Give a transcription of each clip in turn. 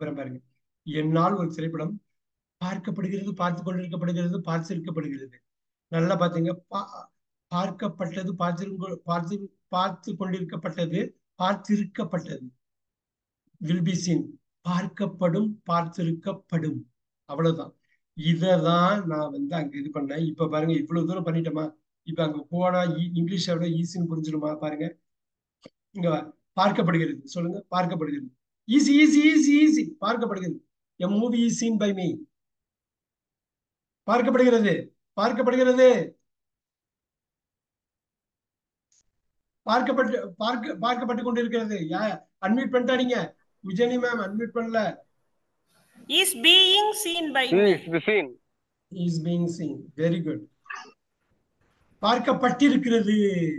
அப்புறம் பாருங்க என்னால் ஒரு திரைப்படம் பார்க்கப்படுகிறது பார்த்து கொண்டிருக்கப்படுகிறது பார்த்திருக்கப்படுகிறது நல்லா பாத்தீங்க பா- பார்க்கப்பட்டது பார்த்திருக்க பார்த்து பார்த்து கொண்டிருக்கப்பட்டது பார்த்திருக்கப்பட்டது வில் பி சீன் பார்க்கப்படும் பார்த்திருக்கப்படும் அவ்வளவுதான் இததான் நான் வந்து அங்க இது பண்ணேன் இப்ப பாருங்க இவ்வளவு தூரம் பண்ணிட்டோமா இப்ப அங்க போனா இ- இங்கிலீஷை விட ஈஸின்னு புரிஞ்சிடுமா பாருங்க இங்க வா. பார்க்கப்படுகிறது சொல்லுங்க பார்க்கப்படுகிறது ஈஸி ஈஸி ஈஸி ஈஸி பார்க்கப்படுகிறது a movie is seen by me பார்க்கப்படுகிறது பார்க்கப்படுகிறது பார்க்கப்பட்டு பார்க்க பார்க்கப்பட்டு கொண்டிருக்கிறது யா அட்மிட் பண்ணிட்டாதீங்க விஜயனி மேம் அட்மிட் பண்ணல Is being seen by me. Is the scene. Is being seen very good பார்க்கப்பட்டிருக்கிறது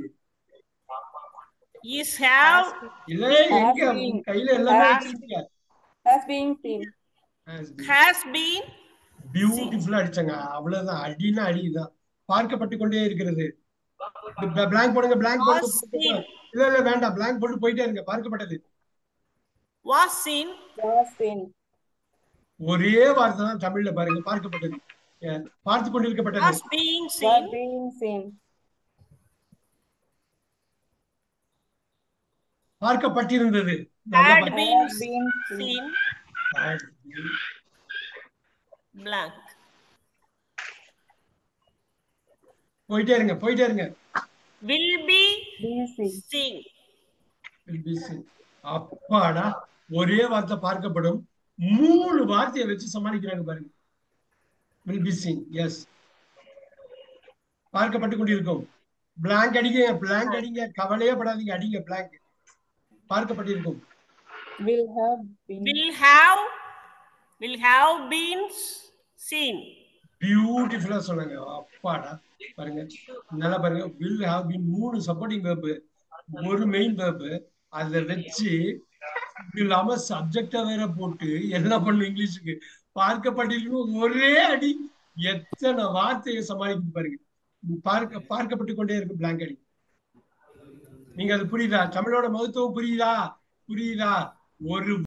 Is have இல்ல எங்க been. கையில எல்லாமே Has வச்சிருக்கீங்க Has been seen. has been பியூட்டிஃபுல்லா அடிச்சாங்க அவ்வளவுதான் அடின்னா அடிதான் பார்க்கப்பட்டு கொண்டே இருக்கிறது பிளாங்க் போடுங்க பிளாங்க் போட்டு Was seen. இல்ல இல்ல வேண்டாம் பிளாங்க் போட்டு போயிட்டே இருங்க பார்க்கப்பட்டது was seen Was seen. ஒரே வார்த்தை தான் தமிழ்ல பாருங்க பார்க்கப்பட்டது அஹ் பார்த்து கொண்டிருக்கப்பட்டது was being Was seen being seen. பார்க்கப்பட்டிருந்தது நல்லா had பாருங்க. been Has been seen. seen blank போயிட்டே இருங்க போயிட்டே இருங்க will be Be seen. seen Will be seen. அப்பாடா ஒரே வார்த்தை பார்க்கப்படும் மூணு வார்த்தையை வச்சு சமாளிக்கிறாங்க பாருங்க வில் பி சீன் எஸ் பார்க்கப்பட்டு கொண்டிருக்கும் பிளாங்க் அடிங்க பிளாங்க் அடிங்க கவலையே படாதீங்க அடிங்க பிளாங்க் பார்க்கப்பட்டிருக்கும் Will have been. will have will have been seen பியூட்டிஃபுல்லா சொன்னாங்க அப்பாடா பாருங்க நல்லா பாருங்க வில் ஹாவ் பீன் மூணு சப்போர்ட்டிங் வேர்பு ஒரு மெயின் வேர்பு அதை வச்சு இது இல்லாம சப்ஜெக்டா வேற போட்டு என்ன பண்ணும் இங்கிலீஷுக்கு பார்க்கப்பட்டிருக்கணும் ஒரே அடி எத்தனை வார்த்தையை சமாளிக்குது பாருங்க பார்க்க பார்க்கப்பட்டு கொண்டே இருக்கு பிளாங்க் அடி நீங்க அது புரியுதா தமிழோட மகத்துவம் புரியுதா புரியுதா ஒரு